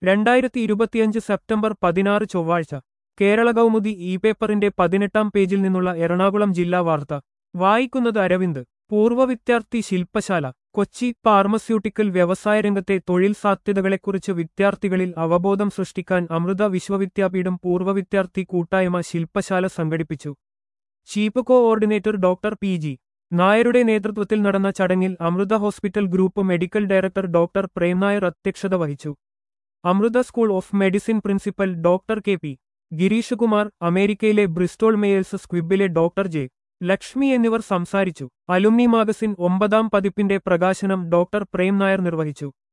രണ്ടായിരത്തി ഇരുപത്തിയഞ്ച് സെപ്റ്റംബർ പതിനാറ് ചൊവ്വാഴ്ച കേരള കൗമുദി ഇ പേപ്പറിന്റെ പതിനെട്ടാം പേജിൽ നിന്നുള്ള എറണാകുളം ജില്ലാ വാർത്ത വായിക്കുന്നത് അരവിന്ദ് പൂർവ്വ വിദ്യാർത്ഥി ശില്പശാല കൊച്ചി ഫാർമസ്യൂട്ടിക്കൽ വ്യവസായ രംഗത്തെ തൊഴിൽ സാധ്യതകളെക്കുറിച്ച് വിദ്യാർത്ഥികളിൽ അവബോധം സൃഷ്ടിക്കാൻ അമൃത വിശ്വവിദ്യാപീഠം പൂർവ്വ വിദ്യാർത്ഥി കൂട്ടായ്മ ശില്പശാല സംഘടിപ്പിച്ചു chief coordinator doctor P G നായരുടെ നേതൃത്വത്തിൽ നടന്ന ചടങ്ങിൽ Amrita hospital group medical director doctor Prem Nair അധ്യക്ഷത വഹിച്ചു Amrita school of medicine principal doctor K P Girish Kumar അമേരിക്കയിലെ ബ്രിസ്റ്റോൾ മെയേൽസ് സ്ക്വിബിലെ ഡോക്ടർ ജെ ലക്ഷ്മി എന്നിവർ സംസാരിച്ചു അലുമിനി മാഗസിൻ ഒമ്പതാം പതിപ്പിന്റെ പ്രകാശനം ഡോക്ടർ പ്രേം നായർ നിർവഹിച്ചു